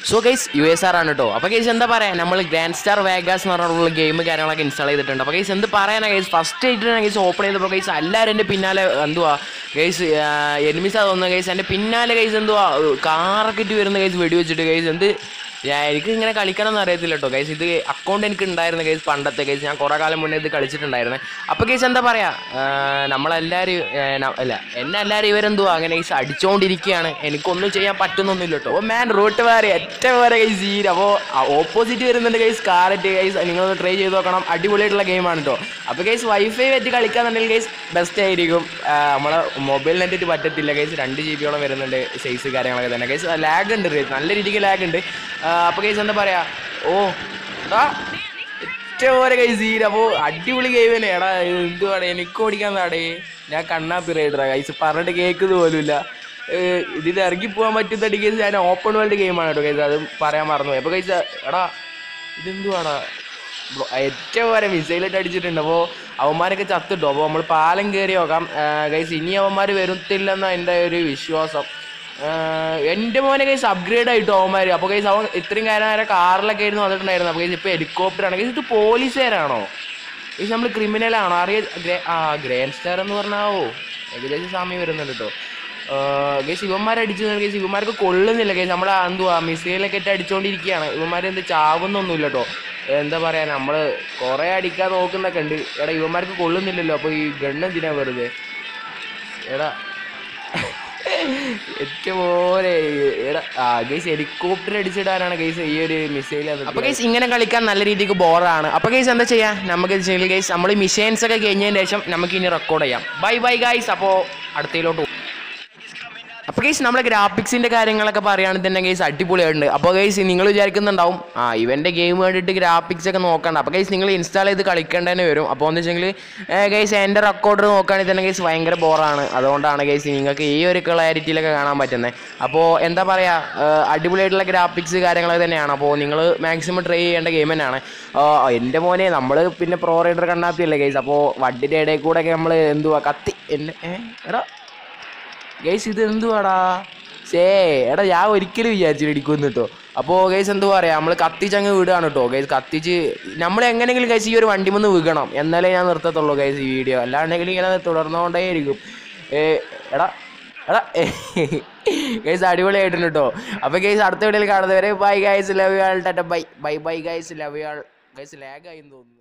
so guys U S R ആണ് കേട്ടോ അപ്പോൾ ഗൈസ് എന്താ പറയാ നമ്മൾ ഗ്രാൻഡ് സ്റ്റാർ വേഗാസ് എന്ന് പറഞ്ഞിട്ടുള്ള ഗെയിം കാര്യങ്ങളൊക്കെ ഇൻസ്റ്റാൾ ചെയ്തിട്ടുണ്ട് അപ്പോൾ ഗൈസ് എന്ത് പറയാനാ ഗൈസ് ഫസ്റ്റ് ആയിട്ട് ഗൈസ് ഓപ്പൺ ചെയ്തപ്പോൾ ഗൈസ് എല്ലാവരും എൻ്റെ പിന്നാലെ എന്തുവാ ഗൈസ് എനിമിസ് തോന്നുന്നത് ഗൈസ് എൻ്റെ പിന്നാലെ ഗൈസ് എന്തുവാ കാറൊക്കെ ഇട്ട് വരുന്ന ഗൈസ് വെടി വെച്ചിട്ട് ഗൈസ് എന്ത് ഞാൻ എനിക്ക് ഇങ്ങനെ കളിക്കണം എന്ന് അറിയത്തില്ല കേട്ടോ ഗൈസ് ഇത് അക്കൗണ്ട് എനിക്ക് ഉണ്ടായിരുന്ന ഗൈസ് പണ്ടത്തെ ഗൈസ് ഞാൻ കുറേ കാലം മുന്നേ ഇത് കളിച്ചിട്ടുണ്ടായിരുന്നേ അപ്പോൾ ഗൈസ് എന്താ പറയാ ആ, നമ്മളെല്ലാവരും ഏ, ന- അല്ല എന്നെ എല്ലാവരും ഇവരെന്തുവാ അങ്ങനെ ഗൈസ് അടിച്ചുകൊണ്ടിരിക്കുകയാണ് എനിക്കൊന്നും ചെയ്യാൻ പറ്റുന്നൊന്നുമില്ല കേട്ടോ ഓ മാൻ റൂട്ട് വേറെ ഏറ്റവും വേറെ ഗൈസ് ഈ അപ്പോൾ ഓപ്പോസിറ്റ് വരുന്നുണ്ട് ഗൈസ് കാരറ്റ് ഗൈസ് നിങ്ങളൊന്ന് ട്രൈ ചെയ്ത് നോക്കണം അടിപൊളിയായിട്ടുള്ള ഗെയിമാണ് കേട്ടോ അപ്പോൾ ഗൈസ് വൈഫൈ വെച്ച് കളിക്കാന്നുണ്ടെങ്കിൽ ഗൈസ് ബെസ്റ്റ് ആയിരിക്കും ആ, നമ്മളെ മൊബൈൽ നെറ്റ് പറ്റത്തില്ല ഗൈസ് രണ്ട് ജി ബിയോളം വരുന്നുണ്ട് സൈസ് കാര്യങ്ങളൊക്കെ തന്നെ ഗൈസ് ലാഗ് ഉണ്ട് ഗൈസ് നല്ല രീതിക്ക് ലാഗ് ഉണ്ട് അപ്പോൾ ഗൈസ് എന്താ പറയാ ഓ എടാ ഏറ്റവും വരെ ഗൈസ് ഈ അപ്പോൾ അടിപൊളി ഗെയിം തന്നെ എടാ ഇത് എന്തുവാടെ എനിക്ക് ഓടിക്കാൻ താടേ ഞാൻ കണ്ണാപ്പി റൈഡറാ ഗൈസ് പറഞ്ഞിട്ട് കേൾക്കുന്നത് പോലുമില്ല ഏഹ് ഇതിൽ ഇറങ്ങി പോകാൻ പറ്റുന്ന ഗൈസ് ഞാൻ ഓപ്പൺ വേൾഡ് ഗെയിമാണ് കേട്ടോ ഗൈസ് അത് പറയാൻ മറന്നുപോയി അപ്പോൾ ഗൈസ് എടാ ഇതെന്തുവാടാ ബ്രോ, ഏറ്റവും വരെ മിസൈലിട്ട് അടിച്ചിട്ടുണ്ട് അപ്പോൾ അവന്മാരൊക്കെ ചത്തിട്ടോ അപ്പോൾ നമ്മൾ പാലം കയറി നോക്കാം ഗൈസ് ഇനി അവന്മാർ വരുത്തില്ലെന്ന എൻ്റെ ഒരു വിശ്വാസം ആഹ് എൻ്റെ മോനെ കൈസ് അപ്ഗ്രേഡ് ആയിട്ടോ അവന്മാർ അപ്പോൾ കൈസ് അവൻ ഇത്രയും കാര്യം നേരം കാറിലൊക്കെ ആയിരുന്നു വന്നിട്ടുണ്ടായിരുന്നു അപ്പോൾ കൈസ് ഇപ്പോൾ ഹെലികോപ്റ്റർ ആണ് കൈസ് ഇത് പോലീസുകാരാണോ കൈസ് നമ്മൾ ക്രിമിനൽ ആണോ അറിയ ഗ്രേ- ആ ഗ്രാൻഡ് സ്റ്റാർ എന്ന് പറഞ്ഞാവോ ഏകദേശം സാമ്യം വരുന്നുണ്ട് കേട്ടോ ഗൈസ് ഇവന്മാരെ അടിച്ചു ഗൈസ് ഇവന്മാർക്ക് കൊള്ളുന്നില്ല ഗൈസ് നമ്മൾ എന്തുവാ മിസൈലൊക്കെ ഇട്ട് അടിച്ചുകൊണ്ടിരിക്കുകയാണ് ഇവന്മാർ എന്ത് ചാവുന്നൊന്നുമില്ല കേട്ടോ എന്താ പറയാ നമ്മൾ കുറേ അടിക്കാൻ നോക്കുന്നൊക്കെ ഉണ്ട് എടാ ഇവന്മാർക്ക് കൊള്ളുന്നില്ലല്ലോ അപ്പോൾ ഈ ഗണ്ണ് എന്തിനാ വെറുതെ എടാ ഏറ്റവും പോലെ എടാ ആ ഗൈസ് ഹെലികോപ്റ്റർ അടിച്ചിടാനാണ് ഗൈസ് ഈ ഒരു മിസൈൽ അപ്പൊ ഗൈസ് ഇങ്ങനെ കളിക്കാൻ നല്ല രീതിക്ക് ബോറാണ് അപ്പൊ ഗൈസ് എന്താ ചെയ്യാ നമുക്ക് ഗൈസ് നമ്മൾ മിഷൈൻസ് ഒക്കെ കഴിഞ്ഞതിന് ശേഷം നമുക്ക് ഇനി റെക്കോർഡ് ചെയ്യാം ബൈ ബൈ ഗൈസ് അപ്പോൾ അടുത്തയിലോട്ട് പോകും അപ്പോൾ ഗൈസ് നമ്മുടെ ഗ്രാഫിക്സിൻ്റെ കാര്യങ്ങളൊക്കെ പറയുകയാണെങ്കിൽ തന്നെ ഗൈസ് അടിപൊളിയായിട്ടുണ്ട് അപ്പോൾ ഗൈസ് നിങ്ങൾ വിചാരിക്കുന്നുണ്ടാവും ആ ഇവൻ്റെ ഗെയിം വേണ്ടിയിട്ട് ഗ്രാഫിക്സ് ഒക്കെ നോക്കണ്ട അപ്പോൾ ഗൈസ് നിങ്ങൾ ഇൻസ്റ്റാൾ ചെയ്ത് കളിക്കേണ്ടതന്നെ വരും അപ്പോൾ എന്ന് വെച്ചെങ്കിൽ ഗൈസ് എൻ്റെ റെക്കോർഡർ നോക്കുകയാണെങ്കിൽ തന്നെ ഗൈസ് ഭയങ്കര ബോറാണ് അതുകൊണ്ടാണ് ഗൈസ് നിങ്ങൾക്ക് ഈ ഒരു ക്ലാരിറ്റിയിലൊക്കെ കാണാൻ പറ്റുന്നത് അപ്പോൾ എന്താ പറയുക അടിപൊളിയായിട്ടുള്ള ഗ്രാഫിക്സ് കാര്യങ്ങളൊക്കെ തന്നെയാണ് അപ്പോൾ നിങ്ങൾ മാക്സിമം ട്രൈ ചെയ്യേണ്ട ഗെയിം തന്നെയാണ് ആ, എൻ്റെ മോനെ നമ്മൾ പിന്നെ പ്രോ റൈഡർ കണ്ണാപ്പിയല്ലേ ഗൈസ് അപ്പോൾ വണ്ടിൻ്റെ ഇടയിൽ കൂടെ ഒക്കെ നമ്മൾ എന്തുവാ കത്തി എന്നെ ഏ എടാ ഗൈസ് ഇത് എന്തുവാടാ ശേ എടാ ഞാൻ ഒരിക്കലും വിചാരിച്ചില്ല ഇടിക്കുമെന്ന് കേട്ടോ അപ്പോൾ ഗൈസ് എന്തുവാ പറയാ നമ്മൾ കത്തിച്ചങ്ങ് വിടുകയാണ് കേട്ടോ ഗൈസ് കത്തിച്ച് നമ്മൾ എങ്ങനെയെങ്കിലും ഗൈസ് ഈ ഒരു വണ്ടി വന്ന് വീകണം എന്നാലേ ഞാൻ നിർത്തത്തുള്ളൂ ഗൈസ് ഈ വീഡിയോ അല്ലാണ്ടെങ്കിൽ ഇങ്ങനെ തുടർന്നുകൊണ്ടേ ഇരിക്കും ഏ എടാ എടാ ഗൈസ് അടിപൊളിയായിട്ടുണ്ട് കേട്ടോ അപ്പോൾ ഗൈസ് അടുത്ത വീഡിയോയിൽ കാണുന്നവരെ bye guys love y'all tata bye bye bye guys love y'all guys ലാഗായി തോന്നുന്നു